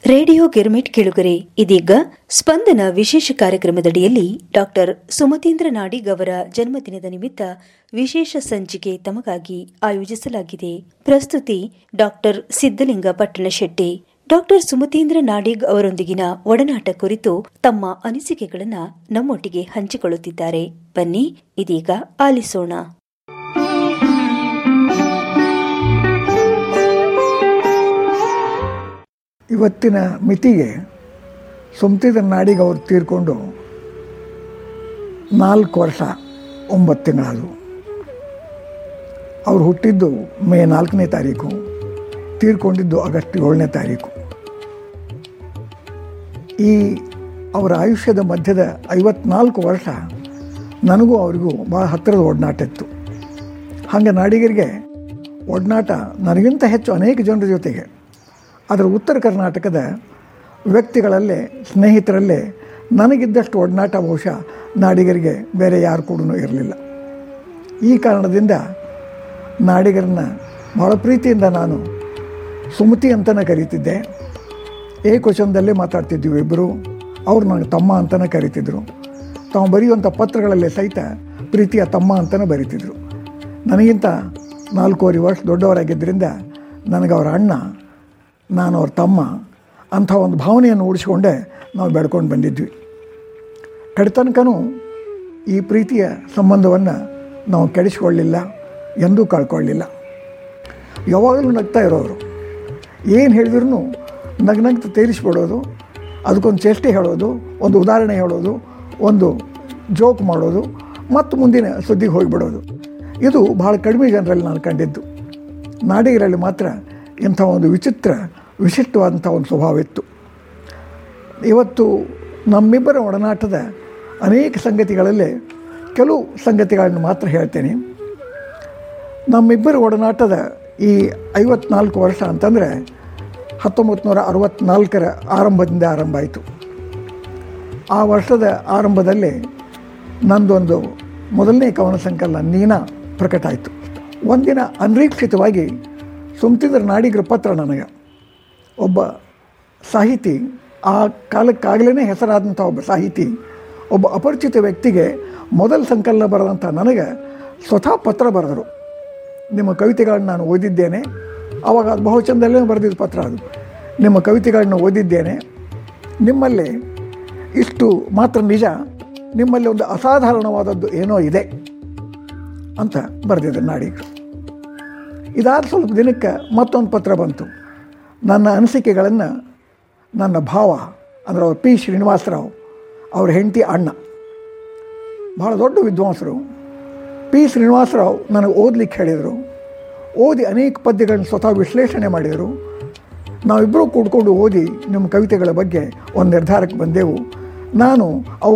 radio girmit ಕೆಳುಗರೆ ಇದೀಗ ಸ್ಪಂದನ ವಿಶೇಷ ಕಾರ್ಯಕ್ರಮದಡಿಯಲ್ಲಿ doctor Sumateendra Nadig ಅವರ ಜನ್ಮದಿನದ ನಿಮಿತ್ತ ವಿಶೇಷ ಸಂಚಿಕೆ ತಮಗಾಗಿ ಆಯೋಜಿಸಲಾಗಿದೆ ಪ್ರಸ್ತುತಿ ಡಾಕ್ಟರ್ ಸಿದ್ದಲಿಂಗ ಪಟ್ಟಣಶೆಟ್ಟಿ ಡಾಕ್ಟರ್ ಸುಮತೀಂದ್ರ ನಾಡಿಗ್ ಅವರೊಂದಿಗಿನ ಒಡನಾಟ ಕುರಿತು ತಮ್ಮ ಅನಿಸಿಕೆಗಳನ್ನು ನಮ್ಮೊಟ್ಟಿಗೆ ಹಂಚಿಕೊಳ್ಳುತ್ತಿದ್ದಾರೆ ಬನ್ನಿ ಇದೀಗ ಆಲಿಸೋಣ ಇವತ್ತಿನ ಮಿತಿಗೆ ಸುಮ್ತಿದ ನಾಡಿಗೆ ಅವ್ರು ತೀರ್ಕೊಂಡು ನಾಲ್ಕು ವರ್ಷ ಒಂಬತ್ತು ತಿಂಗಳಾದವು ಅವ್ರು ಹುಟ್ಟಿದ್ದು ಮೇ ನಾಲ್ಕನೇ ತಾರೀಕು ತೀರ್ಕೊಂಡಿದ್ದು ಆಗಸ್ಟ್ ಏಳನೇ ತಾರೀಕು ಈ ಅವರ ಆಯುಷ್ಯದ ಮಧ್ಯದ ಐವತ್ನಾಲ್ಕು ವರ್ಷ ನನಗೂ ಅವರಿಗೂ ಭಾಳ ಹತ್ತಿರದ ಒಡನಾಟ ಇತ್ತು ಹಾಗೆ ನಾಡಿಗರಿಗೆ ಒಡನಾಟ ನನಗಿಂತ ಹೆಚ್ಚು ಅನೇಕ ಜನರ ಜೊತೆಗೆ ಅದರ ಉತ್ತರ ಕರ್ನಾಟಕದ ವ್ಯಕ್ತಿಗಳಲ್ಲೇ ಸ್ನೇಹಿತರಲ್ಲೇ ನನಗಿದ್ದಷ್ಟು ಒಡನಾಟ ಬಹುಶಃ ನಾಡಿಗರಿಗೆ ಬೇರೆ ಯಾರು ಕೂಡ ಇರಲಿಲ್ಲ ಈ ಕಾರಣದಿಂದ ನಾಡಿಗರನ್ನ ಭಾಳ ಪ್ರೀತಿಯಿಂದ ನಾನು ಸುಮತಿ ಅಂತಲೇ ಕರೀತಿದ್ದೆ ಏಕವಚನದಲ್ಲೇ ಮಾತಾಡ್ತಿದ್ವಿ ಇಬ್ಬರು ಅವ್ರು ನನಗೆ ತಮ್ಮ ಅಂತಲೇ ಕರೀತಿದ್ರು ತಾವು ಬರೆಯುವಂಥ ಪತ್ರಗಳಲ್ಲೇ ಸಹಿತ ಪ್ರೀತಿಯ ತಮ್ಮ ಅಂತಲೇ ಬರೀತಿದ್ರು ನನಗಿಂತ ನಾಲ್ಕೂವರೆ ವರ್ಷ ದೊಡ್ಡವರಾಗಿದ್ದರಿಂದ ನನಗೆ ಅವರ ಅಣ್ಣ ನಾನು ಅವ್ರ ತಮ್ಮ ಅಂಥ ಒಂದು ಭಾವನೆಯನ್ನು ಉಳಿಸ್ಕೊಂಡೇ ನಾವು ಬೆಳ್ಕೊಂಡು ಬಂದಿದ್ವಿ ಕಡೆತನಕನೂ ಈ ಪ್ರೀತಿಯ ಸಂಬಂಧವನ್ನು ನಾವು ಕೆಡಿಸ್ಕೊಳ್ಳಿಲ್ಲ ಎಂದೂ ಕಳ್ಕೊಳ್ಳಿಲ್ಲ ಯಾವಾಗಲೂ ನಗ್ತಾ ಇರೋರು ಏನು ಹೇಳಿದ್ರು ನಗ್ನಗ್ತ ತೇರಿಸ್ಬಿಡೋದು ಅದಕ್ಕೊಂದು ಚೇಷ್ಟೆ ಹೇಳೋದು ಒಂದು ಉದಾಹರಣೆ ಹೇಳೋದು ಒಂದು ಜೋಕ್ ಮಾಡೋದು ಮತ್ತು ಮುಂದಿನ ಸುದ್ದಿಗೆ ಹೋಗಿಬಿಡೋದು ಇದು ಭಾಳ ಕಡಿಮೆ ಜನರಲ್ಲಿ ನಾನು ಕಂಡಿದ್ದು ನಾಡಿಗರಲ್ಲಿ ಮಾತ್ರ ಇಂಥ ಒಂದು ವಿಚಿತ್ರ ವಿಶಿಷ್ಟವಾದಂಥ ಒಂದು ಸ್ವಭಾವ ಇತ್ತು ಇವತ್ತು ನಮ್ಮಿಬ್ಬರ ಒಡನಾಟದ ಅನೇಕ ಸಂಗತಿಗಳಲ್ಲೇ ಕೆಲವು ಸಂಗತಿಗಳನ್ನು ಮಾತ್ರ ಹೇಳ್ತೇನೆ ನಮ್ಮಿಬ್ಬರ ಒಡನಾಟದ ಈ ಐವತ್ನಾಲ್ಕು ವರ್ಷ ಅಂತಂದರೆ ಹತ್ತೊಂಬತ್ತು ನೂರ ಅರವತ್ತ್ನಾಲ್ಕರ ಆರಂಭದಿಂದ ಆರಂಭ ಆಯಿತು ಆ ವರ್ಷದ ಆರಂಭದಲ್ಲಿ ನಂದೊಂದು ಮೊದಲನೇ ಕವನ ಸಂಕಲನ ನೀನಾ ಪ್ರಕಟ ಆಯಿತು ಒಂದಿನ ಅನಿರೀಕ್ಷಿತವಾಗಿ ಸುಮ್ತಿದ್ರ ನಾಡಿಗರ ಪತ್ರ ನನಗೆ ಒಬ್ಬ ಸಾಹಿತಿ ಆ ಕಾಲಕ್ಕಾಗಲೇ ಹೆಸರಾದಂಥ ಒಬ್ಬ ಸಾಹಿತಿ ಒಬ್ಬ ಅಪರಿಚಿತ ವ್ಯಕ್ತಿಗೆ ಮೊದಲ ಸಂಕಲನ ಬರೆದಂಥ ನನಗೆ ಸ್ವತಃ ಪತ್ರ ಬರೆದರು ನಿಮ್ಮ ಕವಿತೆಗಳನ್ನು ನಾನು ಓದಿದ್ದೇನೆ ಆವಾಗ ಅದು ಬಹುಚಂದಲ್ಲೇ ಬರೆದಿದ್ದ ಪತ್ರ ಅದು ನಿಮ್ಮ ಕವಿತೆಗಳನ್ನು ಓದಿದ್ದೇನೆ ನಿಮ್ಮಲ್ಲಿ ಇಷ್ಟು ಮಾತ್ರ ನಿಜ ನಿಮ್ಮಲ್ಲಿ ಒಂದು ಅಸಾಧಾರಣವಾದದ್ದು ಏನೋ ಇದೆ ಅಂತ ಬರೆದಿದ್ದರು ನಾಡಿಗರು ಇದಾದ ಸ್ವಲ್ಪ ದಿನಕ್ಕೆ ಮತ್ತೊಂದು ಪತ್ರ ಬಂತು ನನ್ನ ಅನಿಸಿಕೆಗಳನ್ನು ನನ್ನ ಭಾವ ಅಂದರೆ ಅವ್ರ ಪಿ ಶ್ರೀನಿವಾಸರಾವ್ ಅವ್ರ ಹೆಂಡತಿ ಅಣ್ಣ ಭಾಳ ದೊಡ್ಡ ವಿದ್ವಾಂಸರು ಪಿ ಶ್ರೀನಿವಾಸರಾವ್ ನನಗೆ ಓದಲಿಕ್ಕೆ ಹೇಳಿದರು ಓದಿ ಅನೇಕ ಪದ್ಯಗಳನ್ನು ಸ್ವತಃ ವಿಶ್ಲೇಷಣೆ ಮಾಡಿದರು ನಾವಿಬ್ಬರೂ ಕೂಡ್ಕೊಂಡು ಓದಿ ನಿಮ್ಮ ಕವಿತೆಗಳ ಬಗ್ಗೆ ಒಂದು ನಿರ್ಧಾರಕ್ಕೆ ಬಂದೆವು ನಾನು ಅವು